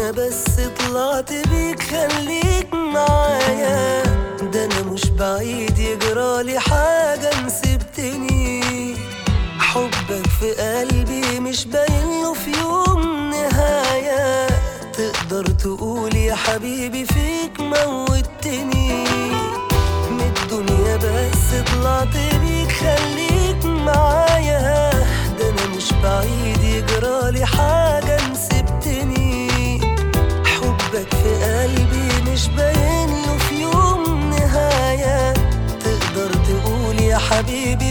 الدنيا بس طلعت بيك خليك معايا ده انا مش بعيد يجرالي حاجة نسبتني حبك في قلبي مش باين له في يوم نهاية تقدر تقول يا حبيبي فيك موتني من الدنيا بس طلعت بيك خليك معايا ده انا مش بعيد يجرالي حاجة نسبتني حبك في قلبي مش باين له في يوم نهاية تقدر تقول يا حبيبي